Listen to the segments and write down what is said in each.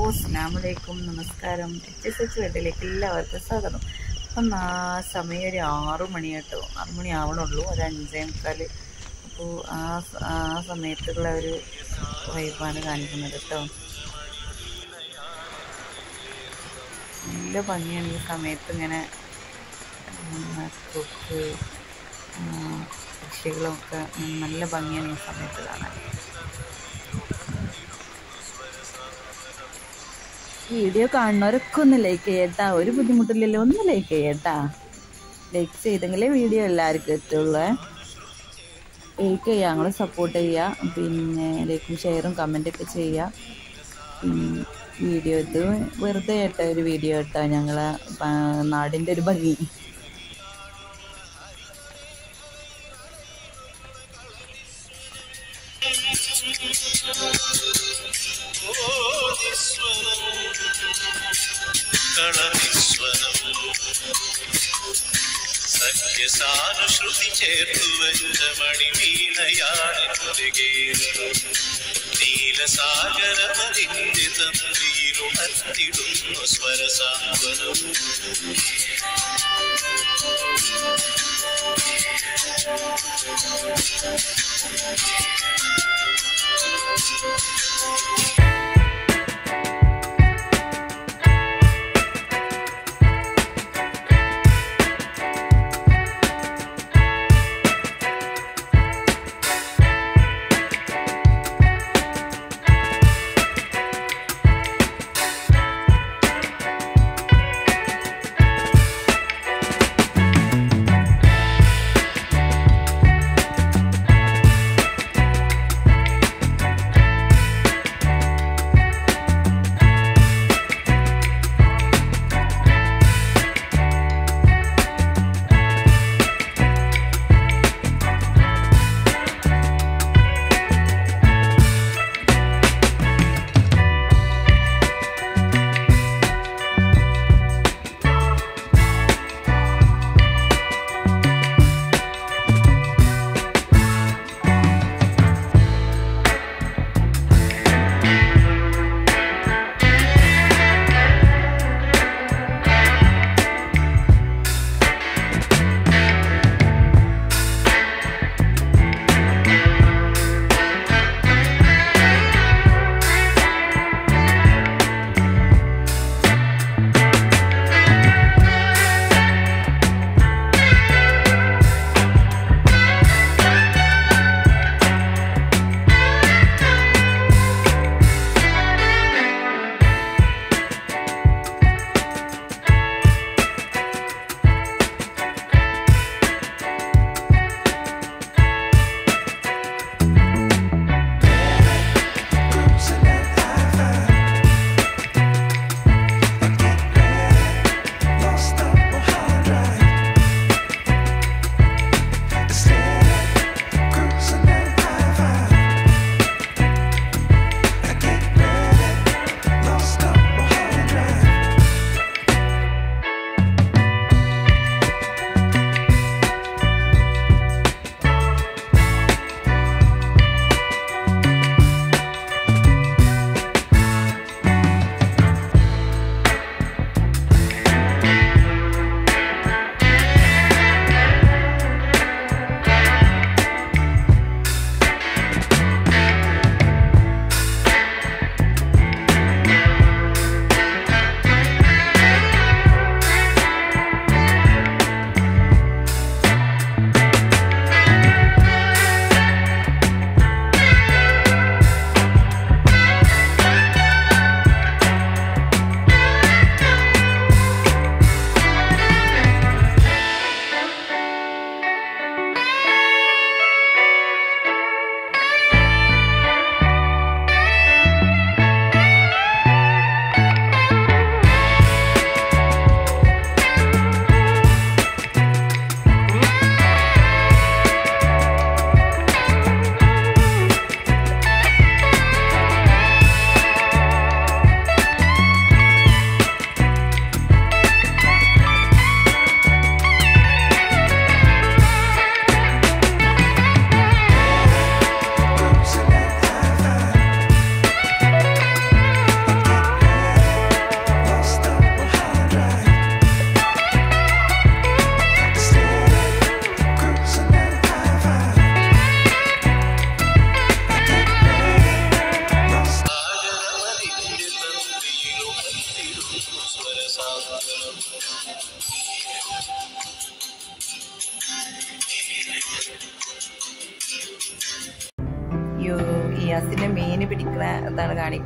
അസ്സാമലൈക്കും നമസ്കാരം H S H വീട്ടിലേക്ക് എല്ലാവർക്കും സ്വാഗതം അപ്പം ആ സമയം ഒരു ആറു മണി കേട്ടോ ആറു മണി ആവണുള്ളൂ ഒരു അഞ്ചേ മുക്കാൽ അപ്പോൾ ആ സ- ആ സമയത്തുള്ള ഒരു വൈബാണ് കാണിക്കുന്നത് കേട്ടോ നല്ല ഭംഗിയാണ് ഈ സമയത്ത് ഇങ്ങനെ കൊക്ക് പക്ഷികളൊക്കെ നല്ല ഭംഗിയാണ് ഈ സമയത്ത് കാണാൻ വീഡിയോ കാണുന്നവരൊക്കെ ഒന്ന് ലൈക്ക് ചെയ്യട്ടാ ഒരു ബുദ്ധിമുട്ടില്ലല്ലോ ഒന്ന് ലൈക്ക് ചെയ്യട്ടാ ലൈക്ക് ചെയ്തെങ്കിലേ വീഡിയോ എല്ലാവർക്കും എത്തുള്ളൂ ലൈക്ക് ചെയ്യുക ഞങ്ങൾ സപ്പോർട്ട് ചെയ്യുക പിന്നെ ലൈക്കും ഷെയറും കമൻറ്റൊക്കെ ചെയ്യുക പിന്നെ വീഡിയോ ഇത് വെറുതെ കേട്ട ഒരു വീഡിയോ കേട്ടോ ഞങ്ങളെ പ- നാടിൻ്റെ ഒരു ഭംഗി കളവിസ്വരം സഖ്യസാനുശ്രുതി ചേർത്തു വെച്ച മണിവീണയാണ് നീലസാഗരമതിന്റെ തന്ത്രിയിലുണർത്തിടുന്നു സ്വരസാഗരം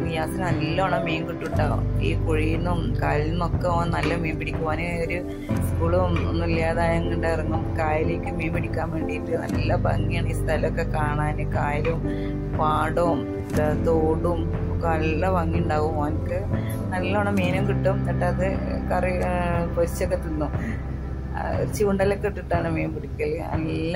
നിയാസിന് നല്ലോണം മീൻ കിട്ടുട്ടോ ഈ കുഴിയിൽ നിന്നും കായലിൽ നിന്നൊക്കെ ഓൻ നല്ല മീൻ പിടിക്കുവാൻ ഒരു സ്കൂളും ഒന്നും ഇല്ലാതായ കൊണ്ട് ഇറങ്ങും കായലിലേക്ക് മീൻ പിടിക്കാൻ വേണ്ടിയിട്ട് നല്ല ഭംഗിയാണ് ഈ സ്ഥലമൊക്കെ കാണാൻ കായലും പാടവും ഇത് തോടും ഒക്കെ നല്ല ഭംഗി ഉണ്ടാവും ഓനക്ക് നല്ലോണം മീനും കിട്ടും എന്നിട്ട് അത് കറി ആ, പൊരിച്ചൊക്കെ തിന്നും ആ, ചൂണ്ടലൊക്കെ ഇട്ടിട്ടാണ് മീൻ പിടിക്കൽ നല്ല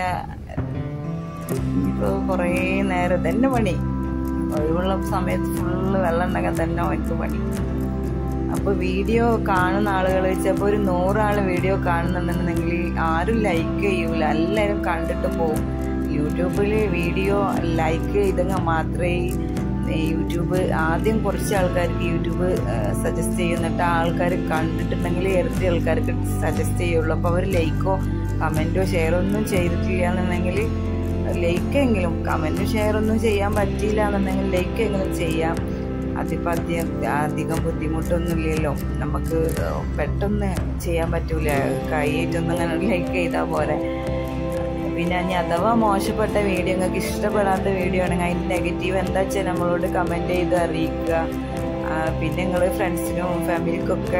ഇപ്പോൾ കുറേ നേരം തന്നെ പണി ഒഴിവുള്ള സമയത്ത് ഫുള്ള് വെള്ളം ഉണ്ടെങ്കിൽ തന്നെ അവർക്ക് പണി അപ്പൊ വീഡിയോ കാണുന്ന ആളുകൾ ചിലപ്പോൾ ഒരു നൂറാള് വീഡിയോ കാണുന്നുണ്ടെന്നുണ്ടെങ്കിൽ ആരും ലൈക്ക് ചെയ്യൂല എല്ലാവരും കണ്ടിട്ട് പോകും യൂട്യൂബിൽ വീഡിയോ ലൈക്ക് ചെയ്തെങ്കിൽ മാത്രമേ ഈ യൂട്യൂബ് ആദ്യം കുറച്ച് ആൾക്കാർക്ക് യൂട്യൂബ് സജസ്റ്റ് ചെയ്യും എന്നിട്ട് ആൾക്കാർ കണ്ടിട്ടുണ്ടെങ്കിൽ ഇരട്ടി ആൾക്കാർക്ക് സജസ്റ്റ് ചെയ്യുള്ളൂ അപ്പോൾ അവർ ലൈക്കോ കമൻറ്റോ ഷെയറോ ഒന്നും ചെയ്തിട്ടില്ല എന്നുണ്ടെങ്കിൽ ലൈക്ക് എങ്കിലും കമൻറ്റും ഷെയർ ഒന്നും ചെയ്യാൻ പറ്റിയില്ല എന്നുണ്ടെങ്കിൽ ലൈക്ക് എങ്കിലും ചെയ്യാം അതിപ്പോൾ അധികം അധികം ബുദ്ധിമുട്ടൊന്നും ഇല്ലല്ലോ നമുക്ക് പെട്ടെന്ന് ചെയ്യാൻ പറ്റൂല കൈയേറ്റൊന്നും അങ്ങനെ ലൈക്ക് ചെയ്താൽ പോരെ പിന്നെ ഇനി അഥവാ മോശപ്പെട്ട വീഡിയോ നിങ്ങൾക്ക് ഇഷ്ടപ്പെടാത്ത വീഡിയോ ആണെങ്കിൽ അതിൻ്റെ നെഗറ്റീവ് എന്താ വെച്ചാൽ നമ്മളോട് കമൻറ്റ് ചെയ്ത് അറിയിക്കുക ആ, പിന്നെ നിങ്ങൾ ഫ്രണ്ട്സിനും ഫാമിലിക്കൊക്കെ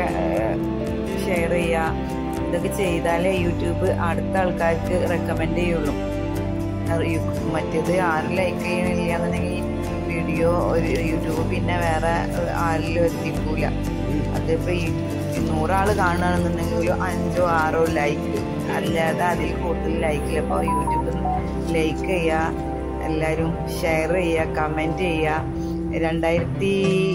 ഷെയർ ചെയ്യുക ഇതൊക്കെ ചെയ്താലേ യൂട്യൂബ് അടുത്ത ആൾക്കാർക്ക് റെക്കമെൻഡ് ചെയ്യുള്ളൂ അറിയൂ. മറ്റേത് ആരും ലൈക്ക് ചെയ്യണില്ല എന്നുണ്ടെങ്കിൽ വീഡിയോ ഒരു യൂട്യൂബ് പിന്നെ വേറെ ആരിലും എത്തിക്കൂല അതിപ്പോൾ ഈ നൂറാൾ കാണുകയാണെന്നുണ്ടെങ്കിൽ ഒരു അഞ്ചോ ആറോ ലൈക്ക് അല്ലാതെ അതിൽ കൂടുതൽ ലൈക്കില്ല അപ്പോൾ യൂട്യൂബിൽ ലൈക്ക് ചെയ്യുക എല്ലാവരും ഷെയർ ചെയ്യുക കമൻറ്റ് ചെയ്യുക രണ്ടായിരത്തി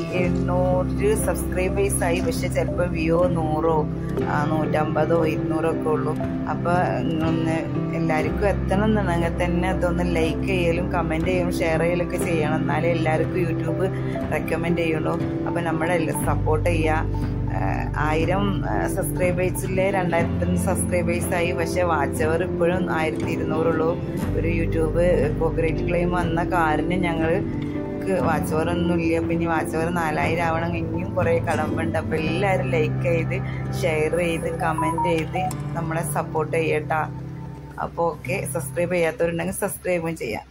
എണ്ണൂറ് സബ്സ്ക്രൈബേഴ്സ് ആയി പക്ഷെ ചിലപ്പോൾ വ്യൂ നൂറോ ആ, നൂറ്റമ്പതോ ഇരുന്നൂറോ ഒക്കെ ഉള്ളൂ അപ്പോൾ ഒന്ന് എല്ലാവർക്കും എത്തണം എന്നുണ്ടെങ്കിൽ തന്നെ അതൊന്ന് ലൈക്ക് ചെയ്യലും കമൻറ്റ് ചെയ്യലും ഷെയർ ചെയ്യലൊക്കെ ചെയ്യണം എന്നാലേ എല്ലാവർക്കും യൂട്യൂബ് റെക്കമെൻഡ് ചെയ്യുള്ളൂ അപ്പോൾ നമ്മുടെ സപ്പോർട്ട് ചെയ്യുക ആഹ് ആയിരം സബ്സ്ക്രൈബേഴ്സിലെ രണ്ടായിരത്തി സബ്സ്ക്രൈബേഴ്സ് ആയി പക്ഷെ വാച്ച് അവർ ഇപ്പോഴും ആയിരത്തി ഇരുന്നൂറുള്ളൂ ഒരു യൂട്യൂബ് കോപ്പറേറ്റ് ക്ലെയിം വന്ന കാരണം ഞങ്ങൾ വാച്ച് ഓവർ ഒന്നും ഇല്ല അപ്പം ഇനി വാച്ച് ഓവർ നാലായിരം ആവണം ഇനിയും കുറേ കടമ്പുണ്ട് അപ്പം എല്ലാവരും ലൈക്ക് ചെയ്ത് ഷെയർ ചെയ്ത് കമൻറ്റ് ചെയ്ത് നമ്മളെ സപ്പോർട്ട് ചെയ്യട്ടാ അപ്പോൾ ഓക്കെ സബ്സ്ക്രൈബ് ചെയ്യാത്തവരുണ്ടെങ്കിൽ സബ്സ്ക്രൈബും ചെയ്യാം